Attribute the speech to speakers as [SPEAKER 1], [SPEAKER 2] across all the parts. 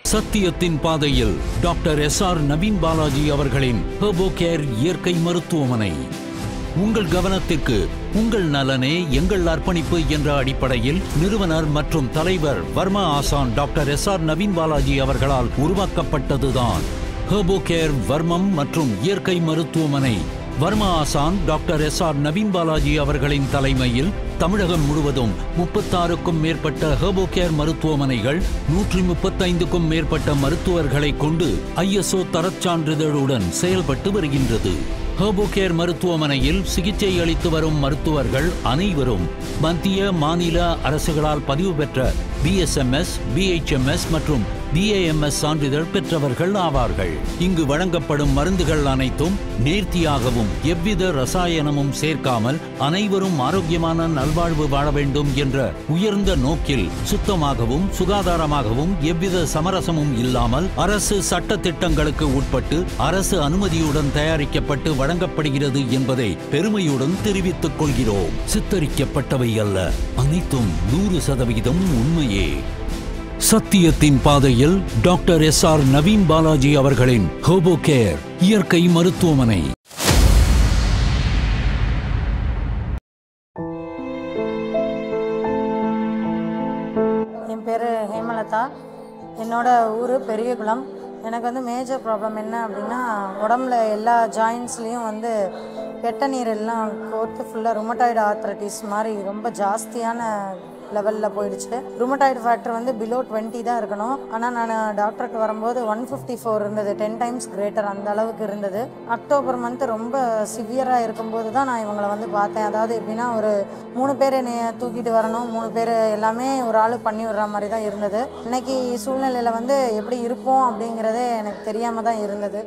[SPEAKER 1] சத்தியத்தின் பாதையில் doctor S R Naveen Balaji அவர்களின் ஹெர்போ கேர் இயற்கை மருத்துவமனை உங்கள் கவனத்திற்கு உங்கள் நலனே எங்கள் அர்ப்பணிப்பு என்ற அடிப்படையில் நிறுவனர் மற்றும் தலைவர் வர்மா ஆசான் doctor S R Naveen Balaji அவர்களால் உருவாக்கப்பட்டதுதான் ஹெர்போ கேர் வர்மம் மற்றும் இயற்கை மருத்துவமனை வர்மா ஆசான் doctor S R Naveen Balaji அவர்களின் தலைமையில் தமிழகம் முழுவதும் முப்பத்தாறுக்கும் மேற்பட்ட ஹெர்போ கேர் மருத்துவமனைகள் நூற்றி முப்பத்தைந்துக்கும் மேற்பட்ட மருத்துவர்களை கொண்டு ஐஎஸ்ஓ தரச் சான்றிதழுடன் செயல்பட்டு வருகின்றது ஹெர்போ கேர் மருத்துவமனையில் சிகிச்சை அளித்து வரும் மருத்துவர்கள் அனைவரும் மத்திய மாநில அரசுகளால் பதிவு பெற்ற பிஎஸ்எம்எஸ் பிஹெச்எம்எஸ் மற்றும் பிஏஎம்எஸ் சான்றிதழ் பெற்றவர்கள் ஆவார்கள் இங்கு வழங்கப்படும் மருந்துகள் அனைத்தும் நேர்த்தியாகவும் எவ்வித ரசாயனமும் சேர்க்காமல் அனைவரும் ஆரோக்கியமான நல்வாழ்வு வாழ வேண்டும் என்ற உயர்ந்த நோக்கில் சுத்தமாகவும் சுகாதாரமாகவும் எவ்வித சமரசமும் இல்லாமல் அரசு சட்ட திட்டங்களுக்கு உட்பட்டு அரசு அனுமதியுடன் தயாரிக்கப்பட்டு வழங்கப்படுகிறது என்பதை பெருமையுடன் தெரிவித்துக் கொள்கிறோம் சித்தரிக்கப்பட்டவை அல்ல அனைத்தும் நூறு சதவிகிதம் உண்மையே சத்தியத்தின் பாதையில் doctor S R Naveen Balaji அவர்களின் ஹோபோ கேர் இயற்கை மருத்துவமனை
[SPEAKER 2] என் பேர் ஹேமலதா என்னோட ஊர் பெரியகுளம் எனக்கு வந்து மேஜர் ப்ராப்ளம் என்ன அப்படின்னா உடம்புல எல்லா ஜாயின்ஸ்லேயும் வந்து கெட்ட நீர் எல்லாம் கோர்த்து ஃபுல்லாக ருமட்டாய்டு ஆர்த்ரட்டிஸ் மாதிரி ரொம்ப ஜாஸ்தியான லெவலில் போயிடுச்சு ருமட்டாய்டு ஃபேக்டர் வந்து பிலோ டுவெண்ட்டி தான் இருக்கணும் ஆனால் நான் டாக்டருக்கு வரும்போது ஒன் ஃபிஃப்டி ஃபோர் இருந்தது டென் டைம்ஸ் கிரேட்டர் அந்த அளவுக்கு இருந்தது அக்டோபர் மந்த் ரொம்ப சிவியராக இருக்கும்போது தான் நான் இவங்களை வந்து பார்த்தேன் அதாவது எப்படின்னா ஒரு மூணு பேர் என்னைய தூக்கிட்டு வரணும் மூணு பேர் எல்லாமே ஒரு ஆள் பண்ணி விடுற மாதிரி தான் இருந்தது இன்னைக்கு சூழ்நிலையில் வந்து எப்படி இருப்போம் அப்படிங்கிறதே எனக்கு தெரியாமல் தான் இருந்தது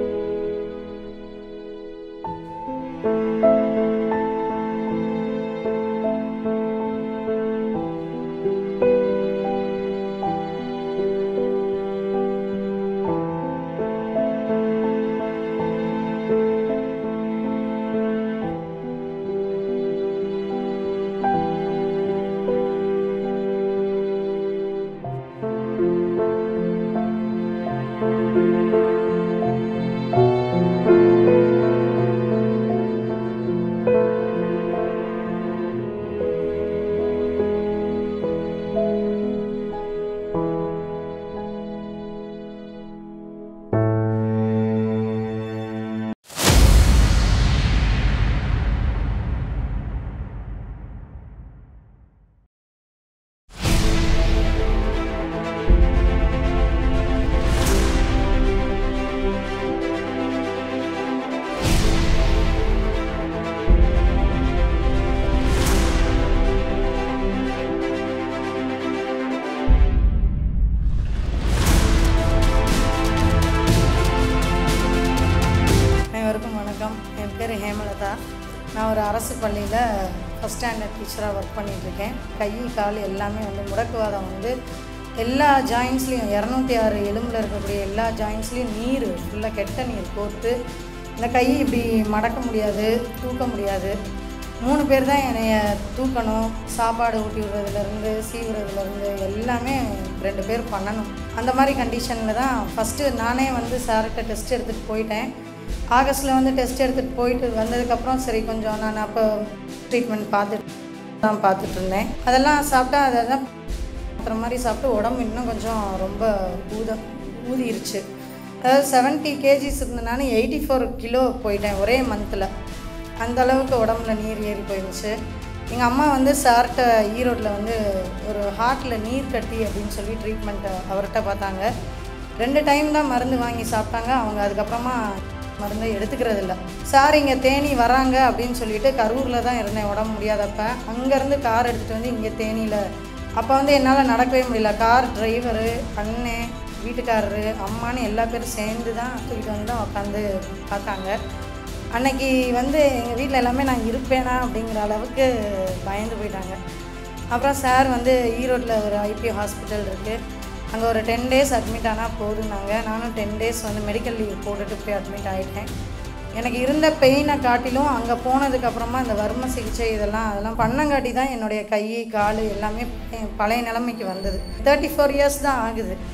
[SPEAKER 2] அனைவருக்கும் வணக்கம் என் பேர் ஹேமலதா நான் ஒரு அரசு பள்ளியில் ஃபஸ்ட் ஸ்டாண்டர்ட் டீச்சராக ஒர்க் பண்ணிகிட்ருக்கேன் கை கால் எல்லாமே வந்து முடக்குவாதம் வந்து எல்லா ஜாயின்ஸ்லேயும் இரநூத்தி ஆறு எலும்பில் இருக்கக்கூடிய எல்லா ஜாயின்ஸ்லேயும் நீர் ஃபுல்லாக கெட்ட நீர் கோர்த்து இந்த கை இப்படி மடக்க முடியாது தூக்க முடியாது மூணு பேர் தான் என்னைய தூக்கணும் சாப்பாடு ஊட்டி விடுறதுலேருந்து சீவுறதுலேருந்து எல்லாமே ரெண்டு பேர் பண்ணணும் அந்த மாதிரி கண்டிஷனில் தான் ஃபஸ்ட்டு நானே வந்து சார்கிட்ட டெஸ்ட் எடுத்துகிட்டு போயிட்டேன் ஆகஸ்ட்டில் வந்து டெஸ்ட் எடுத்துகிட்டு போயிட்டு வந்ததுக்கப்புறம் சரி கொஞ்சம் நான் அப்போ ட்ரீட்மெண்ட் பார்த்துட்டு தான் பார்த்துட்டு இருந்தேன் அதெல்லாம் சாப்பிட்டா அதெல்லாம் மாத்திரை மாதிரி சாப்பிட்டு உடம்பு இன்னும் கொஞ்சம் ரொம்ப ஊத ஊதிருச்சு அதாவது செவன்ட்டி கேஜிஸ் இருந்தனால எயிட்டி ஃபோர் கிலோ போயிட்டேன் ஒரே மந்தில் அந்த அளவுக்கு உடம்புல நீர் ஏறி போயிருந்துச்சு எங்கள் அம்மா வந்து சார்கிட்ட ஈரோட்டில் வந்து ஒரு ஹார்ட்டில் நீர் கட்டி அப்படின்னு சொல்லி ட்ரீட்மெண்ட்டை அவர்கிட்ட பார்த்தாங்க ரெண்டு டைம் தான் மருந்து வாங்கி சாப்பிட்டாங்க அவங்க அதுக்கப்புறமா மருந்தை எடுத்துக்கிறது இல்லை சார் இங்கே தேனி வராங்க அப்படின்னு சொல்லிட்டு கரூரில் தான் இருந்தேன் உடம்பு முடியாதப்ப அங்கேருந்து கார் எடுத்துகிட்டு வந்து இங்கே தேனியில் அப்போ வந்து என்னால் நடக்கவே முடியல கார் டிரைவரு அண்ணன் வீட்டுக்காரரு அம்மான்னு எல்லா பேரும் சேர்ந்து தான் தூக்கிட்டு வந்து தான் உட்காந்து பார்த்தாங்க அன்னைக்கு வந்து எங்கள் வீட்டில் எல்லாமே நான் இருப்பேனா அப்படிங்கிற அளவுக்கு பயந்து போயிட்டாங்க அப்புறம் சார் வந்து ஈரோட்டில் ஒரு ஐபி ஹாஸ்பிட்டல் இருக்குது அங்கே ஒரு டென் டேஸ் அட்மிட் ஆனால் போதுனாங்க நானும் டென் டேஸ் வந்து மெடிக்கல் லீவ் போட்டுட்டு போய் அட்மிட் ஆகிட்டேன் எனக்கு இருந்த பெயினை காட்டிலும் அங்கே போனதுக்கப்புறமா இந்த வர்ம சிகிச்சை இதெல்லாம் அதெல்லாம் பண்ணங்காட்டி தான் என்னுடைய கை கால் எல்லாமே பழைய நிலைமைக்கு வந்தது தேர்ட்டி ஃபோர் இயர்ஸ் தான் ஆகுது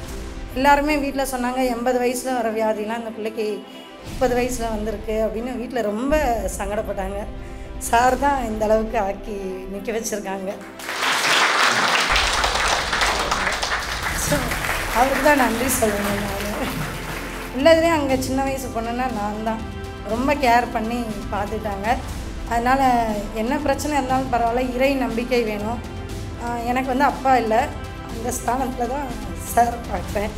[SPEAKER 2] எல்லாருமே வீட்டில் சொன்னாங்க எண்பது வயசில் வர வியாதிலாம் இந்த பிள்ளைக்கு முப்பது வயசில் வந்திருக்கு அப்படின்னு வீட்டில் ரொம்ப சங்கடப்பட்டாங்க சார் தான் இந்த அளவுக்கு ஆக்கி நிற்க வச்சுருக்காங்க ஸோ அவருக்கு தான் நன்றி சொல்லணும் நான் உள்ளதுலேயே அங்கே சின்ன வயசு பொண்ணுன்னா நான் தான் ரொம்ப கேர் பண்ணி பார்த்துட்டாங்க அதனால் என்ன பிரச்சனை இருந்தாலும் பரவாயில்ல இறை நம்பிக்கை வேணும் ஆஹ் எனக்கு வந்து அப்பா இல்லை அந்த ஸ்தானத்தில் தான் சார் பார்க்குறேன்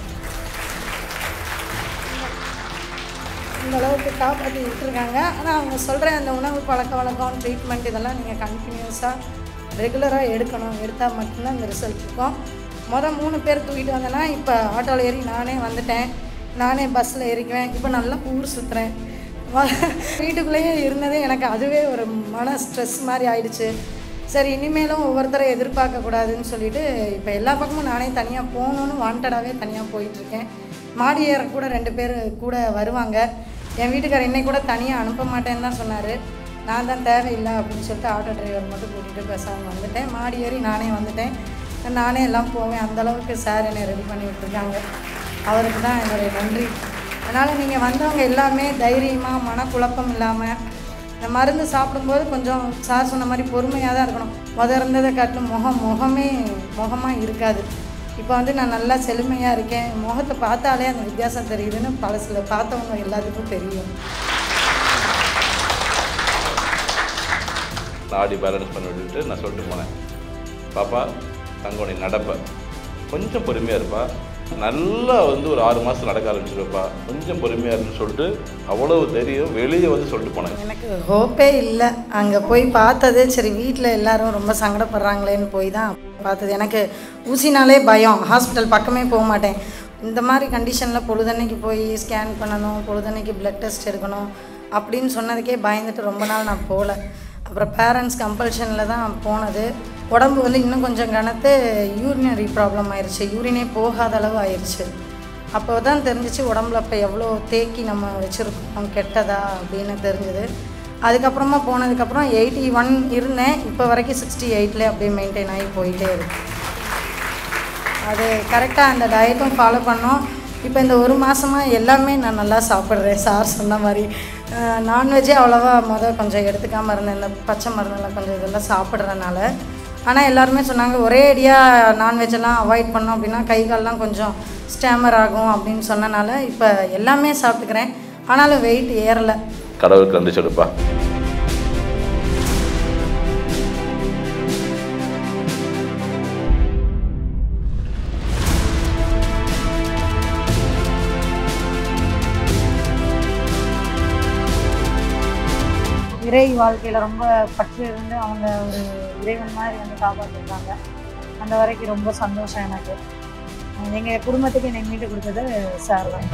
[SPEAKER 2] இந்த அளவுக்கு காப்பாற்றி விட்டுருக்காங்க ஆனால் அவங்க சொல்கிற அந்த உணவு பழக்க வழக்கம் ட்ரீட்மெண்ட் இதெல்லாம் நீங்கள் கண்டினியூஸாக ரெகுலராக எடுக்கணும் எடுத்தால் மட்டும்தான் இந்த ரிசல்ட் இருக்கும் மொதல் மூணு பேர் தூக்கிட்டு வந்தேன்னா இப்போ ஆட்டோவில் ஏறி நானே வந்துட்டேன் நானே பஸ்ஸில் ஏறிக்குவேன் இப்போ நல்லா ஊர் சுற்றுறேன் வீட்டுக்குள்ளேயே இருந்ததே எனக்கு அதுவே ஒரு மன ஸ்ட்ரெஸ் மாதிரி ஆயிடுச்சு சரி இனிமேலும் ஒவ்வொருத்தரை எதிர்பார்க்கக்கூடாதுன்னு சொல்லிட்டு இப்போ எல்லா பக்கமும் நானே தனியாக போகணுன்னு வாண்டடாகவே தனியாக போயிட்டுருக்கேன் மாடி ஏற கூட ரெண்டு பேர் கூட வருவாங்க என் வீட்டுக்காரர் என்னை கூட தனியாக அனுப்ப மாட்டேன்னு தான் சொன்னார் நான் தான் தேவையில்லை அப்படின்னு சொல்லிட்டு ஆட்டோ டிரைவர் மட்டும் கூட்டிகிட்டு பேசாமல் வந்துட்டேன் மாடி ஏறி நானே வந்துட்டேன் நானே எல்லாம் போவேன் அந்தளவுக்கு சார் என்னை ரெடி பண்ணி விட்டுருக்காங்க அவருக்கு தான் என்னுடைய நன்றி அதனால் நீங்கள் வந்தவங்க எல்லாமே தைரியமாக மனக்குழப்பம் இல்லாமல் இந்த மருந்து சாப்பிடும்போது கொஞ்சம் சார் சொன்ன மாதிரி பொறுமையாக தான் இருக்கணும் முத இருந்ததை காட்டிலும் முகம் முகமே முகமாக இருக்காது இப்போ வந்து நான் நல்லா செழுமையாக இருக்கேன் முகத்தை பார்த்தாலே அந்த வித்தியாசம் தெரியுதுன்னு பழசில் பார்த்தவங்க எல்லாத்துக்கும் தெரியும்
[SPEAKER 3] நாடி பேலன்ஸ் பண்ணி விட்டுட்டு நான் சொல்லிட்டு போனேன் பாப்பா தங்கம் நீ நடப்ப கொஞ்சம் பொறுமையாக இருப்பா நல்லா வந்து ஒரு ஆறு மாதம் நடக்க ஆரம்பிச்சிருப்பா கொஞ்சம் பொறுமையாக இருன்னு சொல்லிட்டு அவ்வளவு தெரியும் வெளியே வந்து சொல்லிட்டு போனேன்
[SPEAKER 2] எனக்கு ஹோப்பே இல்லை அங்கே போய் பார்த்தது சரி வீட்டில் எல்லாரும் ரொம்ப சங்கடப்படுறாங்களேன்னு போய் தான் பார்த்தது எனக்கு ஊசினாலே பயம் ஹாஸ்பிட்டல் பக்கமே போக மாட்டேன் இந்த மாதிரி கண்டிஷனில் பொழுதன்னைக்கு போய் ஸ்கேன் பண்ணணும் பொழுதன்னைக்கு பிளட் டெஸ்ட் எடுக்கணும் அப்படின்னு சொன்னதுக்கே பயந்துட்டு ரொம்ப நாள் நான் போகல அப்புறம் பேரண்ட்ஸ் கம்பல்ஷனில் தான் போனது உடம்பு வந்து இன்னும் கொஞ்சம் கனத்து யூரினரி ப்ராப்ளம் ஆயிடுச்சு யூரினே போகாத அளவு ஆயிடுச்சு அப்போ தான் தெரிஞ்சிச்சு உடம்புல இப்போ எவ்வளோ தேக்கி நம்ம வச்சுருக்கோம் கெட்டதா அப்படின்னு தெரிஞ்சுது அதுக்கப்புறமா போனதுக்கப்புறம் எயிட்டி ஒன் இருந்தேன் இப்போ வரைக்கும் சிக்ஸ்டி எயிட்லேயே அப்படியே மெயின்டைன் ஆகி போயிட்டே இருக்கு அது கரெக்டாக அந்த டயட்டும் ஃபாலோ பண்ணோம் இப்போ இந்த ஒரு மாதமாக எல்லாமே நான் நல்லா சாப்பிட்றேன் சார் சொன்ன மாதிரி நான்வெஜ்ஜே அவ்வளோவா மொதல் கொஞ்சம் எடுத்துக்காமல் இருந்தேன் இந்த பச்சை மருந்தெல்லாம் கொஞ்சம் இதெல்லாம் சாப்பிட்றதுனால ஆனால் எல்லாருமே சொன்னாங்க ஒரே அடியாக நான்வெஜ்ஜெல்லாம் அவாய்ட் பண்ணோம் அப்படின்னா கை கால்லாம் கொஞ்சம் ஸ்டேமர் ஆகும் அப்படின்னு சொன்னனால இப்போ எல்லாமே சாப்பிட்டுக்கிறேன் ஆனாலும் வெயிட் ஏறலை
[SPEAKER 3] கடவுளுக்கு நன்றி சொல்லுப்பா
[SPEAKER 4] இறை வாழ்க்கையில் ரொம்ப பற்று இருந்து அவங்க ஒரு இறைவன் மாதிரி வந்து காப்பாற்றிருக்காங்க அந்த வரைக்கும் ரொம்ப சந்தோஷம் எனக்கு எங்கள் குடும்பத்துக்கு என்னை மீட்டு கொடுத்தது சார் தான்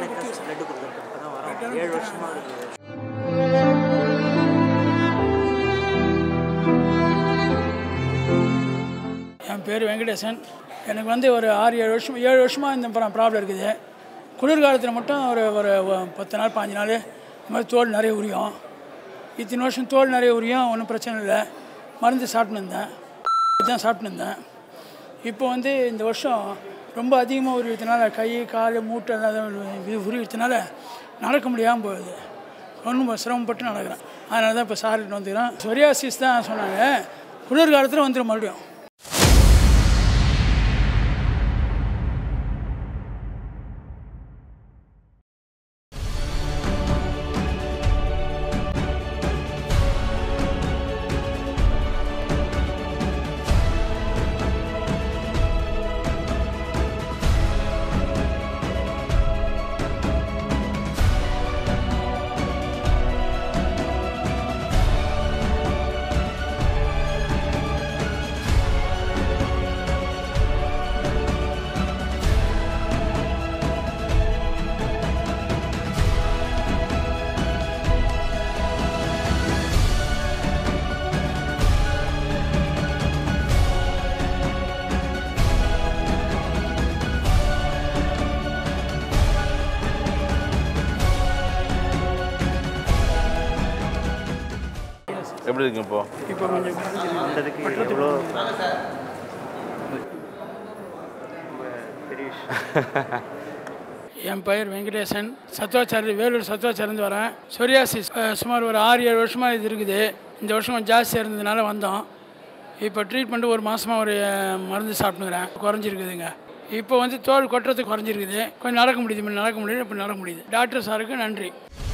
[SPEAKER 5] நெக்லஸ் லட்டு கொடுத்துருக்கேன் இப்போ தான் வரோம் ஏழு வருஷமாக இருக்குது
[SPEAKER 6] என் பேர் வெங்கடேசன் எனக்கு வந்து ஒரு ஆறு ஏழு வருஷம் ஏழு வருஷமாக இந்த ப்ராப்ளம் இருக்குது குளிர்காலத்தில் மட்டும் ஒரு ஒரு ஒ- பத்து நாள் பாஞ்சு நாள் இந்த மாதிரி தோல் நிறைய உரியும் இத்தனை வருஷம் தோல் நிறைய உரியும் ஒன்றும் பிரச்சனை இல்லை மருந்து சாப்பிட்டுன்னு இருந்தேன் இதுதான் சாப்பிட்டுன்னு இருந்தேன் இப்போ வந்து இந்த வருஷம் ரொம்ப அதிகமாக உருவித்தனால கை கால் மூட்டை எல்லாம் இது உருவித்தனால நடக்க முடியாமல் போகுது ஒன்றும் சிரமப்பட்டு நடக்கிறேன் அதனால தான் இப்போ சார்கிட்ட வந்துக்கிறேன் சொரியாசிஸ் தான் சொன்னாங்க குளிர்காலத்தில் வந்துடும் மறுபடியும்
[SPEAKER 3] எப்படி இருக்கு இப்போ
[SPEAKER 6] இப்போ கொஞ்சம்
[SPEAKER 5] வந்ததுக்கு எவ்வளோ பெரிய விஷயம்
[SPEAKER 6] என் பெயர் வெங்கடேசன் சத்வாச்சாரி வேலூர் சத்வாச்சாரிலேருந்து வரேன் சொரியாசிஸ் அஹ், சுமார் ஒரு ஆறு ஏழு வருஷமாக இது இருக்குது இந்த வருஷம் கொஞ்சம் ஜாஸ்தியாக இருந்ததுனால வந்தோம் இப்போ ட்ரீட்மெண்ட்டு ஒரு மாதமாக ஒரு அஹ், மருந்து சாப்பிட்டுக்கிறேன் குறைஞ்சிருக்குதுங்க இப்போ வந்து தோல் கொட்டுறது குறைஞ்சிருக்குது கொஞ்சம் நடக்க முடியுது முன்ன நடக்க முடியுது இப்போ நடக்க முடியுது டாக்டர் சாருக்கு நன்றி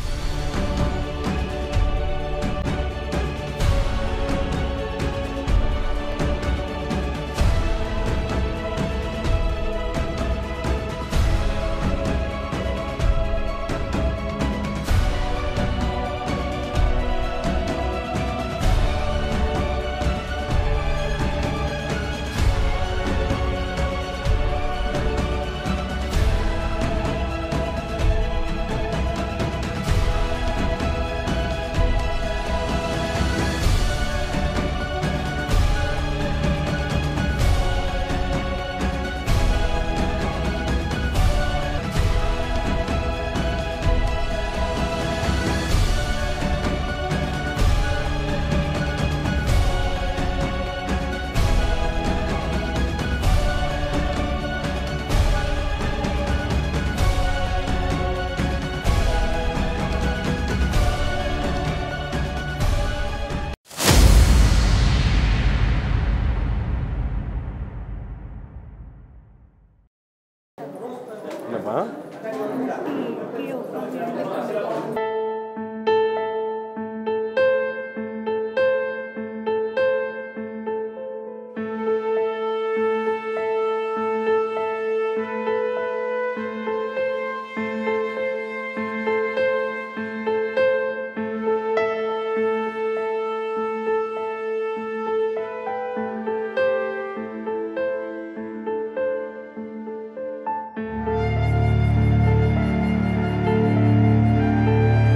[SPEAKER 3] என்னப்பா
[SPEAKER 7] ஆ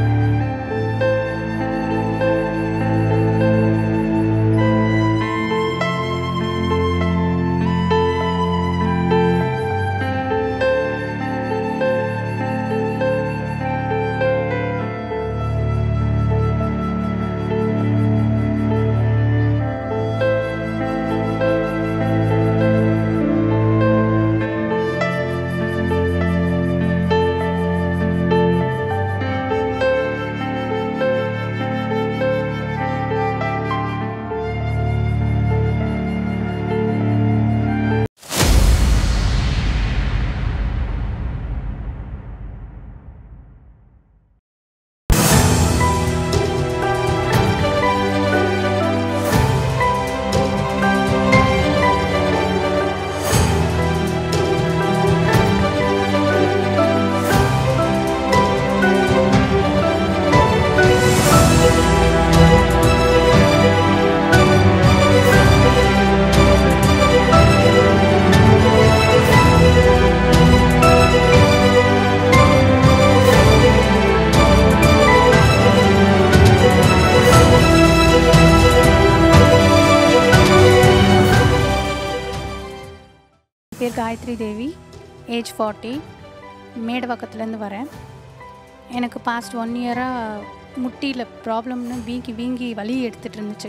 [SPEAKER 7] பேர் காயத்ரி தேவி ஏஜ் ஃபார்ட்டி மேடவாக்கத்துலேருந்து வரேன் எனக்கு பாஸ்ட் ஒன் இயராக முட்டியில் ப்ராப்ளம்னு வீங்கி வீங்கி வலி எடுத்துகிட்டு இருந்துச்சு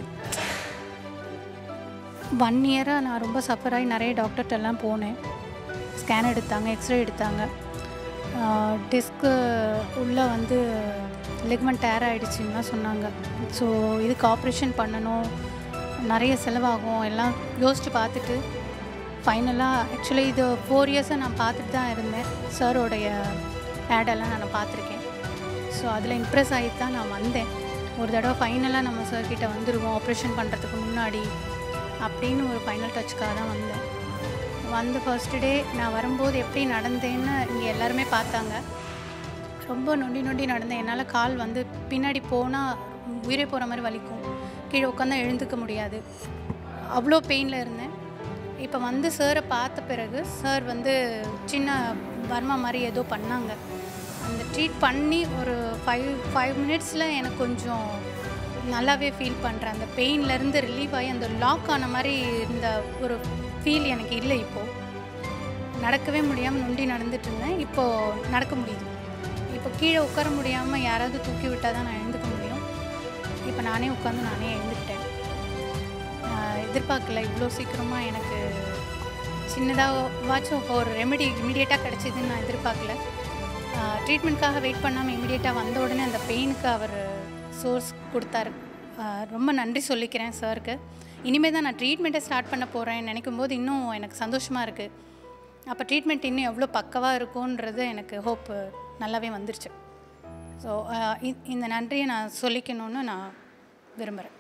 [SPEAKER 7] ஒன் இயராக நான் ரொம்ப சஃபர் ஆகி நிறைய டாக்டர்கிட்ட எல்லாம் போனேன் ஸ்கேன் எடுத்தாங்க எக்ஸ்ரே எடுத்தாங்க டிஸ்க்கு உள்ளே வந்து லெக்மெண்ட் டேர் ஆகிடுச்சின்லாம் சொன்னாங்க ஸோ இதுக்கு ஆப்ரேஷன் பண்ணணும் நிறைய செலவாகும் எல்லாம் யோசித்து பார்த்துட்டு ஃபைனலாக ஆக்சுவலி இது ஃபோர் இயர்ஸாக நான் பார்த்துட்டு தான் இருந்தேன் சாரோடைய ஆடெல்லாம் நான் பார்த்துருக்கேன் ஸோ அதில் இம்ப்ரெஸ் ஆகி தான் நான் வந்தேன் ஒரு தடவை ஃபைனலாக நம்ம சார்கிட்ட வந்துடுவோம் ஆப்ரேஷன் பண்ணுறதுக்கு முன்னாடி அப்படின்னு ஒரு ஃபைனல் டச்சுக்காக தான் வந்தேன் வந்து ஃபர்ஸ்ட் டே நான் வரும்போது எப்படி நடந்தேன்னு இங்கே எல்லாருமே பார்த்தாங்க ரொம்ப நொண்டி நொண்டி நடந்தேன் என்னால் கால் வந்து பின்னாடி போனால் உயிரே போகிற மாதிரி வலிக்கும் கீழே உட்காந்தா எழுந்துக்க முடியாது அவ்வளோ பெயினில் இருந்தேன் இப்போ வந்து சாரை பார்த்த பிறகு சார் வந்து சின்ன வர்மா மாதிரி ஏதோ பண்ணாங்க அந்த ட்ரீட் பண்ணி ஒரு ஃபைவ் ஃபைவ் மினிட்ஸில் எனக்கு கொஞ்சம் நல்லாவே ஃபீல் பண்ணுறேன் அந்த பெயின்லேருந்து ரிலீவ் ஆகி அந்த லாக் ஆன மாதிரி இருந்த ஒரு ஃபீல் எனக்கு இல்லை இப்போது நடக்கவே முடியாமல் நொண்டி நடந்துட்டு இருந்தேன் இப்போது நடக்க முடியுது இப்போ கீழே உட்கார முடியாமல் யாராவது தூக்கி விட்டால் தான் நான் எழுந்துக்க முடியும் இப்போ நானே உட்காந்து நானே எழுந்துக்கிட்டேன் நான் எதிர்பார்க்கல இவ்வளோ சீக்கிரமாக எனக்கு சின்னதாகவாச்சும் ஒரு ரெமெடி இமிடியேட்டாக கிடச்சிதுன்னு நான் எதிர்பார்க்கல ட்ரீட்மெண்ட்காக வெயிட் பண்ணாமல் இமிடியேட்டாக வந்த உடனே அந்த பெயினுக்கு அவர் சோர்ஸ் கொடுத்தாரு ஆஹ் ரொம்ப நன்றி சொல்லிக்கிறேன் சாருக்கு இனிமேல் தான் நான் ட்ரீட்மெண்ட்டை ஸ்டார்ட் பண்ண போகிறேன் நினைக்கும் போது இன்னும் எனக்கு சந்தோஷமாக இருக்குது அப்போ ட்ரீட்மெண்ட் இன்னும் எவ்வளோ பக்கவாக இருக்கும்ன்றது எனக்கு ஹோப் நல்லாவே வந்துருச்சு ஸோ இந்த நன்றியை நான் சொல்லிக்கணும்னு நான் விரும்புகிறேன்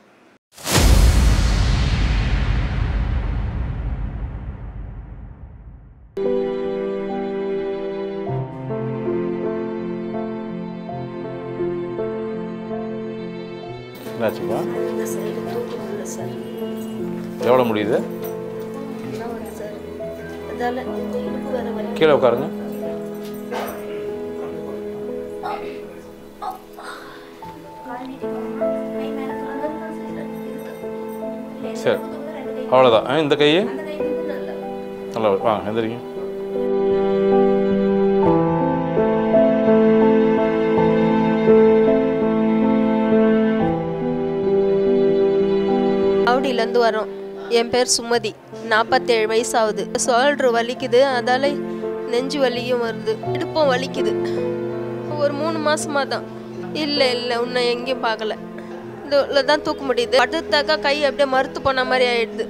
[SPEAKER 3] என்னாச்சுப்பா
[SPEAKER 8] இந்த சைடு தூக்க முடியல சார்
[SPEAKER 3] எவ்வளோ முடியுது
[SPEAKER 8] என்ன ஒன்று சார் அதால் இந்த இடுப்பு வேற வலி
[SPEAKER 3] கீழே உட்காருங்க
[SPEAKER 8] கால் நீட்டிக்கோங்க. கை மேலே தூக்குங்க. இந்த side.
[SPEAKER 3] சரி
[SPEAKER 8] தூக்குங்க, ரெண்டு கை.
[SPEAKER 3] அவ்வளோதான் ஆ, இந்த கை
[SPEAKER 8] அந்த கை தூக்கு நல்லா.
[SPEAKER 3] நல்லா வாங்க எந்திரிங்க
[SPEAKER 9] ஆவடியிலேருந்து வரோம் என் பேர் சுமதி நாற்பத்தேழு வயசு ஆகுது ஷோல்ட்ரு வலிக்குது அதால் நெஞ்சு வலியும் வருது இடுப்பும் வலிக்குது ஒரு மூணு மாசமாக தான் இல்லை இல்லை இன்னும் எங்கேயும் பார்க்கல இதில் தான் தூக்க முடியுது படுத்தாக்கா கை அப்படியே மறுத்து போன மாதிரி ஆயிடுது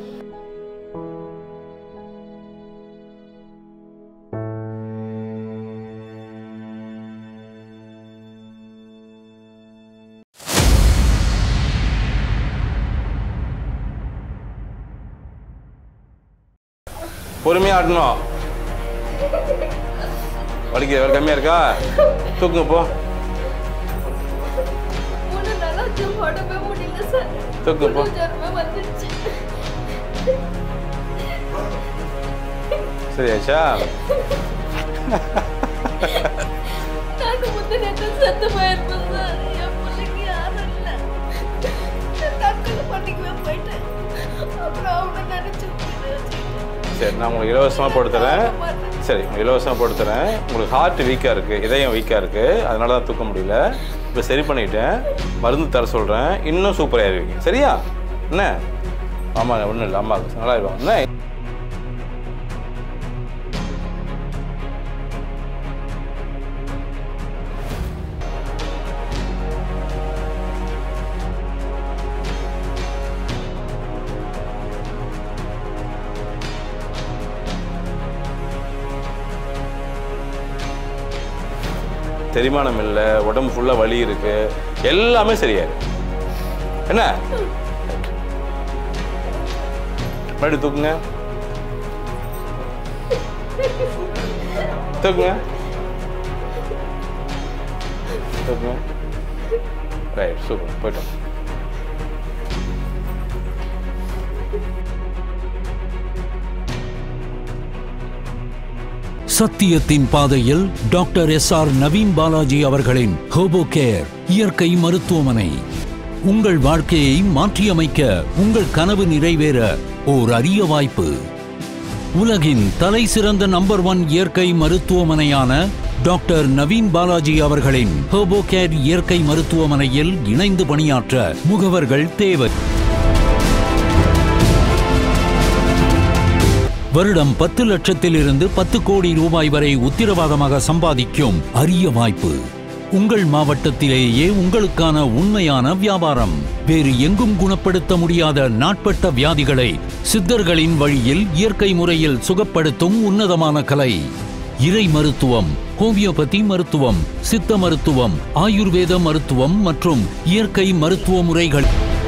[SPEAKER 3] பொறுமையாக ஆட்டணும் வலிக்கு வேறு கம்மியாக இருக்கா தூக்குங்க போ
[SPEAKER 9] மூணு நாளாச்சு உடம்பே முடியல சார்
[SPEAKER 3] தூக்கு போ
[SPEAKER 9] ஜரமே வந்துடுச்சு
[SPEAKER 3] சரியாச்சா
[SPEAKER 9] நாக்கு முத்து நேற்று செத்து போயிருப்பேன் சார் என் பிள்ளைக்கு யாரும் இல்லை தற்கொலை பண்ணிக்கவே போயிட்டேன் அப்புறம் அவனை நினச்சி
[SPEAKER 3] சரி நான் உங்களுக்கு இலவசமாக போட்டு தரேன் சரி உங்களுக்கு இலவசமாக போட்டு தரேன் உங்களுக்கு ஹார்ட் வீக்காக இருக்குது இதயம் வீக்காக இருக்குது அதனால தான் தூக்க முடியல இப்போ சரி பண்ணிட்டேன் மருந்து தர சொல்கிறேன் இன்னும் சூப்பராக ஆயிருவீங்க சரியா என்ன ஆமாங்க ஒன்றும் இல்லை அம்மாவுக்கு நல்லா இருக்கும் என்ன செரிமானம் இல்லை உடம்பு ஃபுல்லாக வலி இருக்கு எல்லாமே சரியாயிரும் என்ன மறுபடி தூக்குங்க தூக்குங்க தூக்குங்க ரைட் சூப்பர் போயிட்டோம்
[SPEAKER 1] சத்தியத்தின் பாதையில் doctor S R Naveen Balaji அவர்களின் ஹோபோ கேர் இயற்கை மருத்துவமனை உங்கள் வாழ்க்கையை மாற்றியமைக்க உங்கள் கனவு நிறைவேற ஓர் அரிய வாய்ப்பு உலகின் தலை சிறந்த நம்பர் ஒன் இயற்கை மருத்துவமனையான டாக்டர் நவீன் பாலாஜி அவர்களின் ஹெர்போகேர் இயற்கை மருத்துவமனையில் இணைந்து பணியாற்ற முகவர்கள் தேவை வருடம் பத்து லட்சத்திலிருந்து பத்து கோடி ரூபாய் வரை உத்திரவாதமாக சம்பாதிக்கும் அரிய வாய்ப்பு உங்கள் மாவட்டத்திலேயே உங்களுக்கான உண்மையான வியாபாரம் வேறு எங்கும் குணப்படுத்த முடியாத நாட்பட்ட வியாதிகளை சித்தர்களின் வழியில் இயற்கை முறையில் சுகப்படுத்தும் உன்னதமான கலை இறை மருத்துவம் ஹோமியோபதி மருத்துவம் சித்த மருத்துவம் ஆயுர்வேத மருத்துவம் மற்றும் இயற்கை மருத்துவ முறைகள்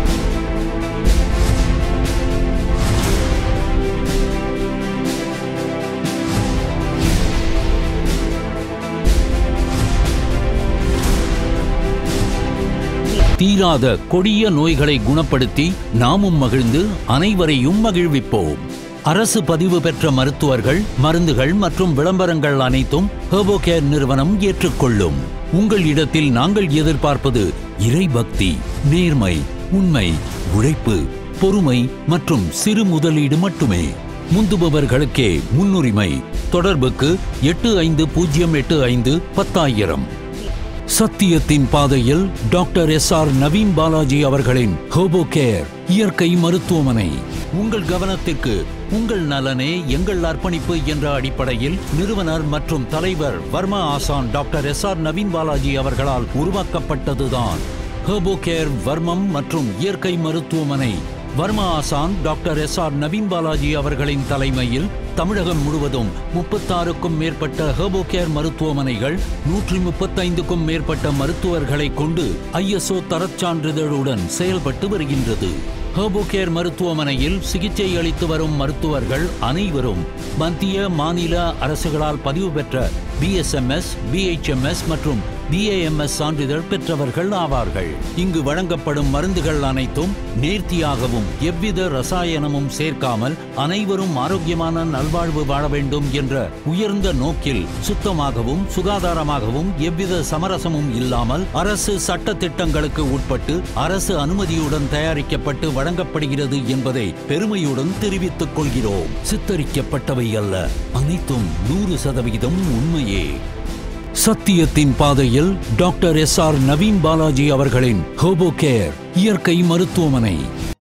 [SPEAKER 1] தீராத கொடிய நோய்களை குணப்படுத்தி நாமும் மகிழ்ந்து அனைவரையும் மகிழ்விப்போம் அரசு பதிவு பெற்ற மருத்துவர்கள் மருந்துகள் மற்றும் விளம்பரங்கள் அனைத்தும் ஹெர்போகேர் நிறுவனம் ஏற்றுக்கொள்ளும் உங்கள் இடத்தில் நாங்கள் எதிர்பார்ப்பது இறைபக்தி நேர்மை உண்மை உழைப்பு பொறுமை மற்றும் சிறு முதலீடு மட்டுமே முந்துபவர்களுக்கே முன்னுரிமை தொடர்புக்கு எட்டு ஐந்து பூஜ்ஜியம் எட்டு ஐந்து பத்தாயிரம் சத்தியத்தின் பாதையில் doctor S R Naveen Balaji அவர்களின் ஹோபோ கேர் இயற்கை மருத்துவமனை உங்கள் கவனத்திற்கு உங்கள் நலனே எங்கள் அர்ப்பணிப்பு என்ற அடிப்படையில் நிறுவனர் மற்றும் தலைவர் வர்மா ஆசான் doctor S R Naveen Balaji அவர்களால் உருவாக்கப்பட்டதுதான் ஹெர்போ கேர் வர்மம் மற்றும் இயற்கை மருத்துவமனை வர்மா ஆசான் doctor S R Naveen Balaji அவர்களின் தலைமையில் தமிழகம் முழுவதும் முப்பத்தாறுக்கும் மேற்பட்ட ஹெர்போ கேர் மருத்துவமனைகள் நூற்றி முப்பத்தைந்துக்கும் மேற்பட்ட மருத்துவர்களை கொண்டு ஐஎஸ்ஓ தரச் சான்றிதழுடன் செயல்பட்டு வருகின்றது ஹெர்போ கேர் மருத்துவமனையில் சிகிச்சை அளித்து வரும் மருத்துவர்கள் அனைவரும் மத்திய மாநில அரசுகளால் பதிவு பெற்ற பிஎஸ்எம்எஸ் பிஹெச்எம்எஸ் மற்றும் பிஏஎம்எஸ் சான்றிதழ் பெற்றவர்கள் ஆவார்கள் இங்கு வழங்கப்படும் மருந்துகள் அனைத்தும் நேர்த்தியாகவும் எவ்வித ரசாயனமும் சேர்க்காமல் அனைவரும் ஆரோக்கியமான நல்வாழ்வு வாழ வேண்டும் என்ற உயர்ந்த நோக்கில் சுத்தமாகவும் சுகாதாரமாகவும் எவ்வித சமரசமும் இல்லாமல் அரசு சட்ட திட்டங்களுக்கு உட்பட்டு அரசு அனுமதியுடன் தயாரிக்கப்பட்டு வழங்கப்படுகிறது என்பதை பெருமையுடன் தெரிவித்துக் கொள்கிறோம் சித்தரிக்கப்பட்டவை அல்ல அனைத்தும் நூறு சதவிகிதம் உண்மையே சத்தியத்தின் பாதையில் doctor S R Naveen Balaji அவர்களின் ஹோபோ கேர் இயற்கை மருத்துவமனை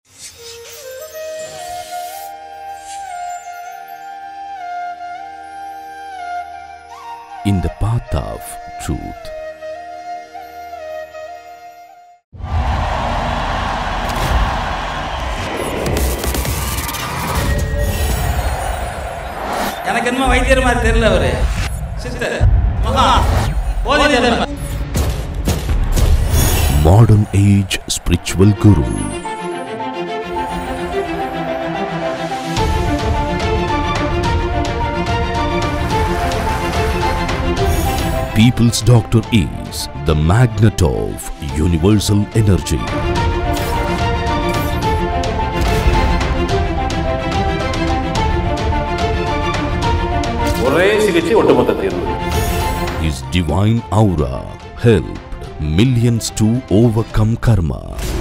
[SPEAKER 10] in the path of truth.
[SPEAKER 11] எனக்கு என்னமோ வைத்தியர் மாதிரி தெரியல அவரு சிஸ்டர் மகா போதி தர்ம
[SPEAKER 10] Modern age spiritual guru. People's doctor is the magnet of universal energy.
[SPEAKER 3] ஒரே சிகிச்சை ஒட்டுமொத்த தீர்வு
[SPEAKER 10] His divine aura helped millions to overcome karma.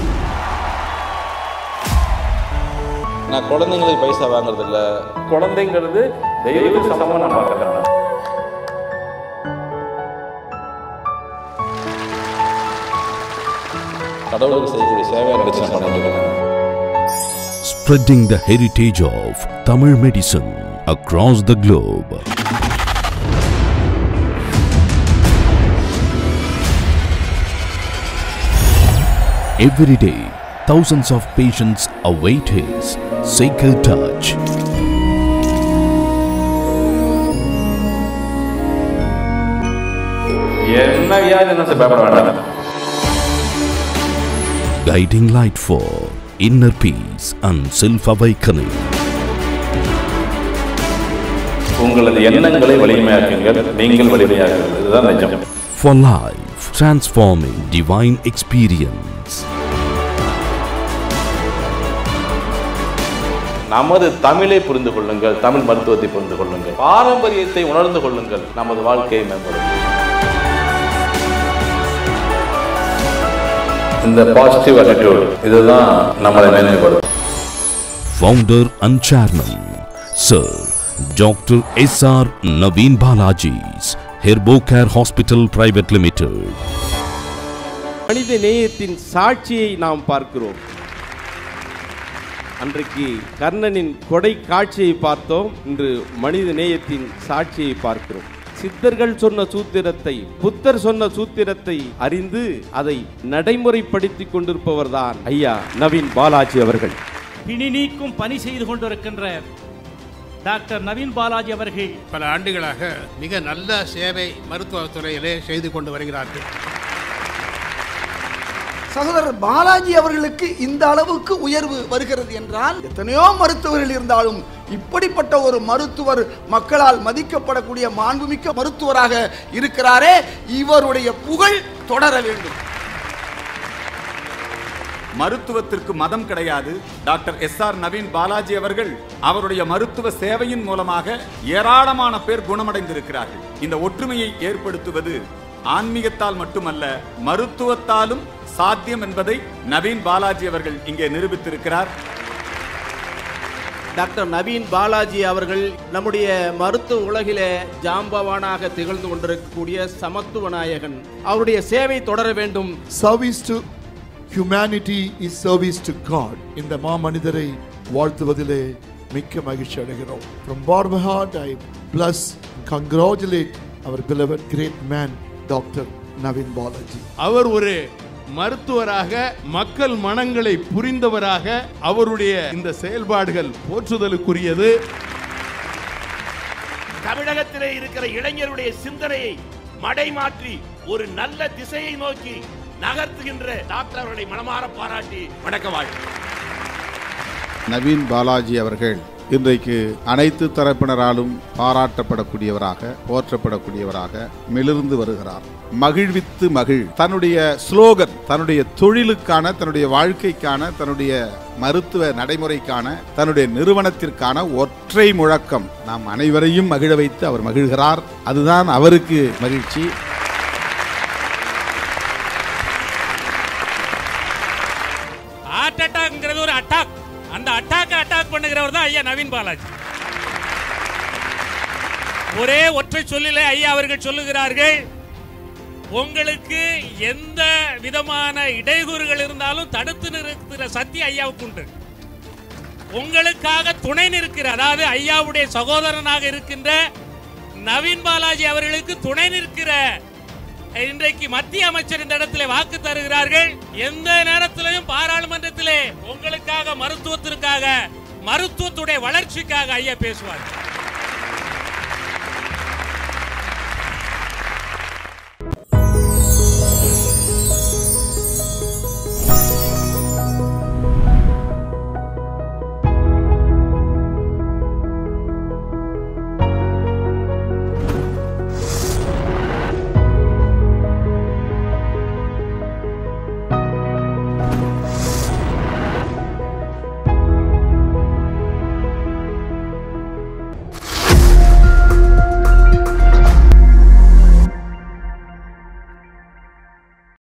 [SPEAKER 3] நான் குழந்தைங்களுக்கு பைசா வாங்குறது இல்ல குழந்தைங்கிறது தெய்வத்துக்கு சமமா நான் பார்க்கறேன் கடவுளுக்கு செய்யக்கூடிய சேவையை நினைச்சு நான் பண்ணிட்டு இருக்கேன்
[SPEAKER 10] Spreading the heritage of Tamil medicine across the globe. Every day, thousands of patients await his sacred touch.
[SPEAKER 3] என்ன வியாதி என்ன பயப்பட வேண்டாம்
[SPEAKER 10] Guiding light for inner peace and self-awakening.
[SPEAKER 3] உங்களது எண்ணங்களை வலிமையாக்குங்கள் நீங்கள் வலிமையாக்குங்கள் இதுதான் நிஜம்
[SPEAKER 10] For life, transforming divine experience.
[SPEAKER 3] நமது தமிழை புரிந்து கொள்ளுங்கள் தமிழ் மருத்துவத்தை புரிந்து கொள்ளுங்கள் பாரம்பரியத்தை உணர்ந்து கொள்ளுங்கள் நமது வாழ்க்கையை மேம்படும் இந்த பாசிட்டிவ் attitude இதுதான் நம்மளை மேன்மைப்படுத்தும்
[SPEAKER 10] Founder and Chairman, Sir Dr. S.R. Naveen Balaji's Herbocare Hospital Private Limited.
[SPEAKER 12] மனித நேயத்தின் சாட்சியை நாம் பார்க்கிறோம் அன்றைக்கு கர்ணனின் கொடை காட்சியை பார்த்தோம் இன்று மனித நேயத்தின் சாட்சியை பார்க்கிறோம் சித்தர்கள் சொன்ன சூத்திரத்தை புத்தர் சொன்ன சூத்திரத்தை அறிந்து அதை நடைமுறைப்படுத்திக் கொண்டிருப்பவர்தான் ஐயா நவீன் பாலாஜி அவர்கள்
[SPEAKER 13] பிணி நீக்கும் பணி செய்து கொண்டிருக்கின்ற டாக்டர் நவீன் பாலாஜி அவர்கள்
[SPEAKER 14] பல ஆண்டுகளாக மிக நல்ல சேவை மருத்துவத் துறையிலே செய்து கொண்டு வருகிறார்கள்
[SPEAKER 15] சகோதரர் பாலாஜி அவர்களுக்கு இந்த அளவுக்கு உயர்வு வருகிறது என்றால் எத்தனையோ மருத்துவர்கள் இருந்தாலும் இப்படிப்பட்ட ஒரு மருத்துவர் மக்களால் மதிக்கப்படக்கூடிய மாண்புமிக்க மருத்துவராக இருக்கிறாரே இவருடைய புகழ் தொடர வேண்டும்
[SPEAKER 16] மருத்துவத்திற்கு மதம் கிடையாது doctor S R Naveen Balaji அவர்கள் அவருடைய மருத்துவ சேவையின் மூலமாக ஏராளமான பேர் குணமடைந்திருக்கிறார்கள் இந்த ஒற்றுமையை ஏற்படுத்துவது ஆன்மீகத்தால் மட்டுமல்ல மருத்துவத்தாலும் சாத்தியம் என்பதை நவீன் பாலாஜி அவர்கள் இங்கே நிரூபித்திருக்கிறார்
[SPEAKER 12] டாக்டர் நவீன் பாலாஜி அவர்கள் நம்முடைய மருத்துவ உலகிலே ஜாம்பவானாக திகழ்ந்து கொண்டிருக்கக்கூடிய சமத்துவ நாயகன் அவருடைய சேவை தொடர வேண்டும்
[SPEAKER 17] service to humanity is service to God இந்த மாமனிதரை வாழ்த்துவதிலே மிக்க மகிழ்ச்சி அடைகிறோம் from our heart I bless congratulate our beloved great man doctor Naveen Balaji
[SPEAKER 14] அவர் ஒரு மருத்துவராக மக்கள் மனங்களை புரிந்தவராக அவருடைய இந்த செயல்பாடுகள் போற்றுதலுக்குரியது
[SPEAKER 18] தமிழகத்திலே இருக்கிற இளைஞருடைய சிந்தனையை மடைமாற்றி ஒரு நல்ல திசையை நோக்கி நகர்த்துகின்ற டாக்டர் அவர்களை மனமாற பாராட்டி வணக்க வாழ்த்து
[SPEAKER 19] நவீன் பாலாஜி அவர்கள் இன்றைக்கு அனைத்து தரப்பினராலும் பாராட்டப்படக்கூடியவராக போற்றப்படக்கூடியவராக மிளிர்ந்து வருகிறார் மகிழ்வித்து மகிழ் தன்னுடைய ஸ்லோகன் தன்னுடைய தொழிலுக்கான தன்னுடைய வாழ்க்கைக்கான தன்னுடைய மருத்துவ நடைமுறைக்கான தன்னுடைய நிறுவனத்திற்கான ஒற்றை முழக்கம் நாம் அனைவரையும் மகிழ வைத்து அவர் மகிழ்கிறார் அதுதான் அவருக்கு மகிழ்ச்சி
[SPEAKER 20] ஹார்ட் அட்டாக்ங்கிறது ஒரு அட்டாக் அந்த அட்டாக்கை அட்டாக் பண்ணுகிறவர் தான் ஐயா நவீன் பாலாஜி ஒரே ஒற்றை சொல்லிலே ஐயா அவர்கள் சொல்லுகிறார்கள் உங்களுக்கு எந்த விதமான இடையூறுகள் இருந்தாலும் தடுத்து நிறுத்துகிற சக்தி ஐயாவுக்கு உண்டு உங்களுக்காக துணை நிற்கிற அதாவது ஐயாவுடைய சகோதரனாக இருக்கின்ற நவீன் பாலாஜி அவர்களுக்கு துணை நிற்கிற இன்றைக்கு மத்திய அமைச்சர் இந்த இடத்திலே வாக்கு தருகிறார்கள் எந்த நேரத்திலையும் பாராளுமன்றத்திலே உங்களுக்காக மருத்துவத்திற்காக மருத்துவத்துடைய வளர்ச்சிக்காக ஐயா பேசுவார்